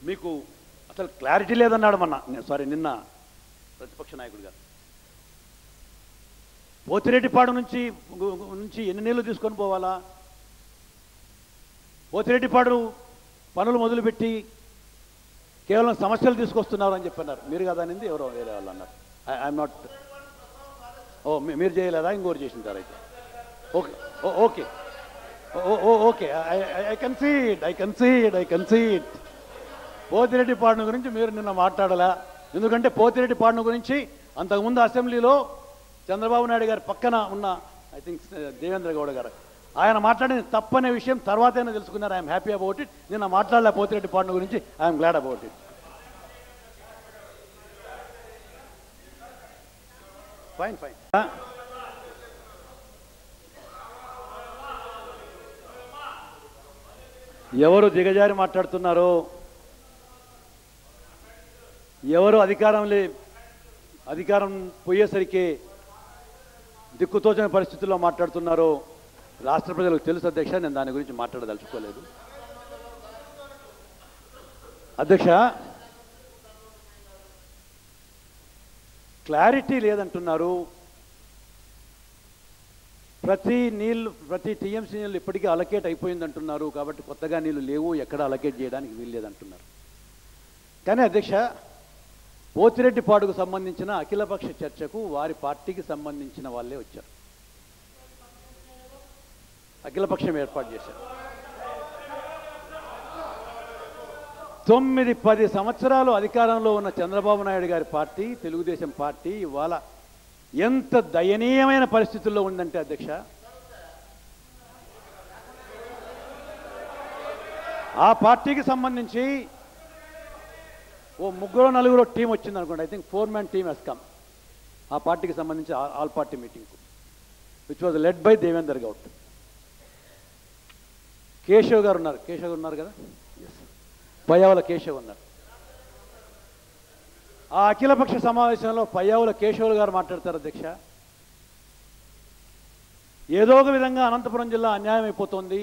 మీకు అసలు క్లారిటీ లేదన్నాడు మొన్న సారీ నిన్న ప్రతిపక్ష నాయకుడు గారు పోతిరెడ్డిపాడు నుంచి గు- గు- నుంచి ఎన్ని నీళ్లు తీసుకొని పోవాలా పోతిరెడ్డిపాడు పనులు మొదలుపెట్టి కేవలం సమస్యలు తీసుకొస్తున్నారు అని చెప్పన్నారు మీరు కదా అనింది ఎవరో వేరే వాళ్ళు అన్నారు ఐఎమ్ నాట్ ఓ మీ- మీరు చేయలేదా ఇంకోరు చేసింటారు అయితే ఓకే ఓ- ఓకే ఓ- ఓ- okay I concede I concede I concede Pothireddy పాడును గురించి మీరు నిన్న మాట్లాడలా ఎందుకంటే పోతిరెడ్డి పాడును గురించి అంతకుముందు అసెంబ్లీలో చంద్రబాబు నాయుడు గారి పక్కన ఉన్న ఐ థింక్ దేవేంద్ర గౌడ గారు ఆయన మాట్లాడింది తప్పనే విషయం తర్వాతైనా తెలుసుకున్నారు ఐఎమ్ హ్యాపీ అబౌట్ ఇట్ నిన్న మాట్లాడలే పోతిరెడ్డి పాడును గురించి I'm glad about it fine fine ఎవరు దిగజారి మాట్లాడుతున్నారో ఎవరు అధికారం లే అధికారం పోయేసరికి దిక్కుతోచని పరిస్థితుల్లో మాట్లాడుతున్నారో రాష్ట్ర ప్రజలకు తెలుసు అధ్యక్ష నేను దాని గురించి మాట్లాడదలుచుకోలేదు అధ్యక్ష క్లారిటీ లేదంటున్నారు ప్రతి నీళ్ళు ప్రతి టీఎంసీ నీళ్ళు ఇప్పటికీ అలకేట్ అయిపోయిందంటున్నారు కాబట్టి కొత్తగా నీళ్లు లేవు ఎక్కడ అలకేట్ చేయడానికి వీల్లేదంటున్నారు కానీ అధ్యక్ష పోతిరెడ్డిపాడుకు సంబంధించిన అఖిలపక్ష చర్చకు వారి పార్టీకి సంబంధించిన వాళ్ళే వచ్చారు అఖిలపక్షం ఏర్పాటు చేశారు తొమ్మిది పది సంవత్సరాలు అధికారంలో ఉన్న చంద్రబాబు నాయుడు గారి పార్టీ తెలుగుదేశం పార్టీ ఇవాళ ఎంత దయనీయమైన పరిస్థితుల్లో ఉందంటే అధ్యక్ష ఆ పార్టీకి సంబంధించి ఓ ముగ్గురు నలుగురు టీం వచ్చింది అనుకోండి I think four man team ఎస్కామ్ ఆ పార్టీకి సంబంధించి ఆ- all party meeting which was led by Devender Goud Keshav garu ఉన్నారు కేశవ్ గారు ఉన్నారు కదా ఎస్ పయ్యావుల కేశవ్ ఉన్నారు ఆ అఖిలపక్ష సమావేశంలో పయ్యావుల కేశవులు గారు మాట్లాడతారు అధ్యక్ష ఏదో ఒక విధంగా అనంతపురం జిల్లా అన్యాయం అయిపోతుంది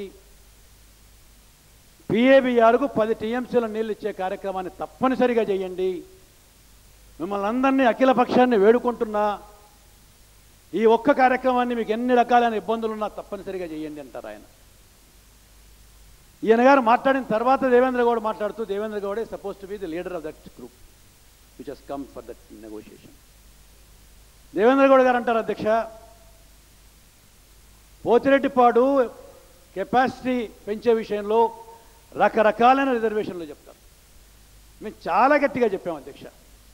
పిఏబిఆర్కు పది టీఎంసీల నీళ్ళు ఇచ్చే కార్యక్రమాన్ని తప్పనిసరిగా చేయండి మిమ్మల్ని అందరినీ అఖిల పక్షాన్ని వేడుకుంటున్నా ఈ ఒక్క కార్యక్రమాన్ని మీకు ఎన్ని రకాలైన ఇబ్బందులున్నా తప్పనిసరిగా చేయండి అంటారు ఆయన ఈయన గారు మాట్లాడిన తర్వాత దేవేంద్ర గౌడ్ మాట్లాడుతూ దేవేంద్ర గౌడే suppose to be the leader of that group which he's come for that negotiation Devendra Goud garu అంటారు అధ్యక్ష పోతిరెడ్డిపాడు కెపాసిటీ పెంచే విషయంలో రకరకాలైన రిజర్వేషన్లు చెప్తారు మేము చాలా గట్టిగా చెప్పాం అధ్యక్ష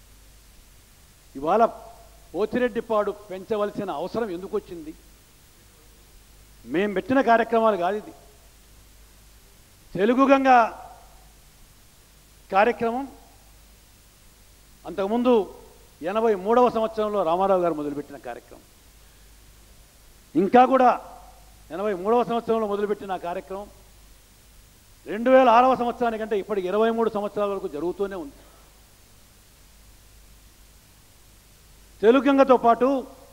ఇవాళ పోతిరెడ్డిపాడు పెంచవలసిన అవసరం ఎందుకు వచ్చింది మేము పెట్టిన కార్యక్రమాలు కాదు ఇది తెలుగు గంగ కార్యక్రమం అంతకుముందు ఎనభై మూడవ సంవత్సరంలో రామారావు గారు మొదలుపెట్టిన కార్యక్రమం ఇంకా కూడా ఎనభై మూడవ సంవత్సరంలో మొదలుపెట్టిన ఆ కార్యక్రమం రెండు వేల ఆరవ సంవత్సరానికంటే ఇప్పటికి ఇరవై మూడు సంవత్సరాల వరకు జరుగుతూనే ఉంది తెలుగంగతో పాటు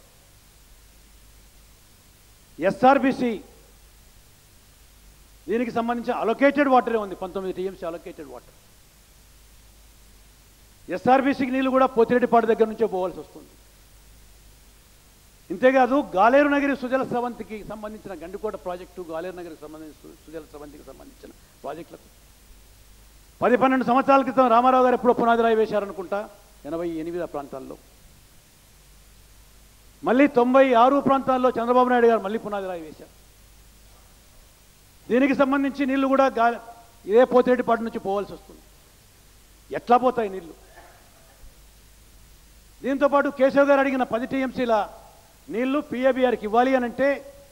ఎస్ఆర్బిసి దీనికి సంబంధించి అలొకేటెడ్ వాటరే ఉంది పంతొమ్మిది టీఎంసీ అలొకేటెడ్ వాటర్ ఎస్ఆర్బీసీకి నీళ్ళు కూడా పోతిరెడ్డిపాడు దగ్గర నుంచే పోవాల్సి వస్తుంది ఇంతేకాదు గాలేరు నగరి సుజల స్రవంతికి సంబంధించిన గండికోట ప్రాజెక్టు గాలేరు నగరికి సంబంధించిన సు- సుజల స్రవంతికి సంబంధించిన ప్రాజెక్టులకు పది పన్నెండు సంవత్సరాల క్రితం రామారావు గారు ఎప్పుడో పునాది రాయి వేశారనుకుంటా ఎనభై ఎనిమిది ప్రాంతాల్లో మళ్ళీ తొంభై ఆరు ప్రాంతాల్లో చంద్రబాబు నాయుడు గారు మళ్ళీ పునాది రాయి వేశారు దీనికి సంబంధించి నీళ్లు కూడా గా ఇదే పోతిరెడ్డిపాడు నుంచి పోవాల్సి వస్తుంది ఎట్లా పోతాయి నీళ్లు దీంతో పాటు కేశవ్ గారు అడిగిన పది టీఎంసీల నీళ్లు పిఏబిఆర్కి ఇవ్వాలి అని అంటే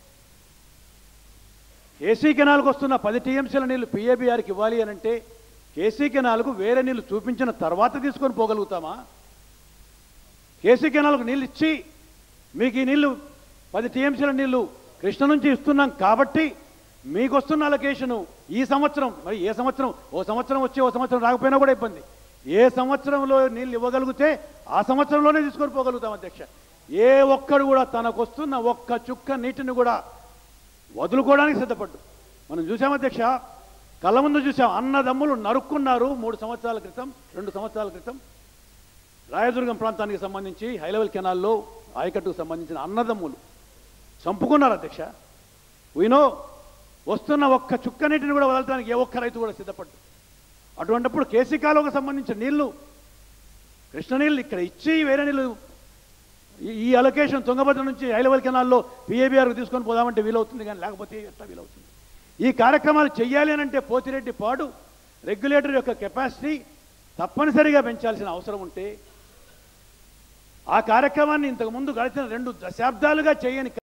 కేసీ కెనాల్కు వస్తున్న పది టీఎంసీల నీళ్లు పిఏబిఆర్కి ఇవ్వాలి అని అంటే కేసీ కెనాల్కు వేరే నీళ్లు చూపించిన తర్వాత తీసుకొని పోగలుగుతామా కేసీ కెనాల్కు నీళ్ళు ఇచ్చి మీకు ఈ నీళ్లు పది టీఎంసీల నీళ్లు కృష్ణ నుంచి ఇస్తున్నాం కాబట్టి మీకు వస్తున్న అలొకేషను ఈ సంవత్సరం మరి ఏ సంవత్సరం ఓ సంవత్సరం వచ్చి ఓ సంవత్సరం రాకపోయినా కూడా ఇబ్బంది ఏ సంవత్సరంలో నీళ్ళు ఇవ్వగలిగితే ఆ సంవత్సరంలోనే తీసుకొని పోగలుగుతాం అధ్యక్ష ఏ ఒక్కడు కూడా తనకు వస్తున్న ఒక్క చుక్క నీటిని కూడా వదులుకోవడానికి సిద్ధపడ్డు మనం చూసాం అధ్యక్ష కళ్ళ ముందు చూసాం అన్నదమ్ములు నరుక్కున్నారు మూడు సంవత్సరాల క్రితం రెండు సంవత్సరాల క్రితం రాయదుర్గం ప్రాంతానికి సంబంధించి హైలెవెల్ కెనాల్లో ఆయకట్టుకు సంబంధించిన అన్నదమ్ములు చంపుకున్నారు అధ్యక్ష వినో వస్తున్న ఒక్క చుక్క నీటిని కూడా వదలడానికి ఏ ఒక్క రైతు కూడా సిద్ధపడ్డు అటువంటిప్పుడు కేసీ కాలువకు సంబంధించిన నీళ్లు కృష్ణ నీళ్ళు ఇక్కడ ఇచ్చి వేరే నీళ్ళు ఈ- ఈ అలొకేషన్ తుంగభద్ర నుంచి హైలెవెల్ కెనాల్లో పిఏబిఆర్కు తీసుకొని పోదామంటే వీలవుతుంది కానీ లేకపోతే ఎట్లా వీలవుతుంది ఈ కార్యక్రమాలు చెయ్యాలి అని అంటే పోతిరెడ్డి పాడు రెగ్యులేటర్ యొక్క కెపాసిటీ తప్పనిసరిగా పెంచాల్సిన అవసరం ఉంటే ఆ కార్యక్రమాన్ని ఇంతకుముందు గడిచిన రెండు దశాబ్దాలుగా చేయని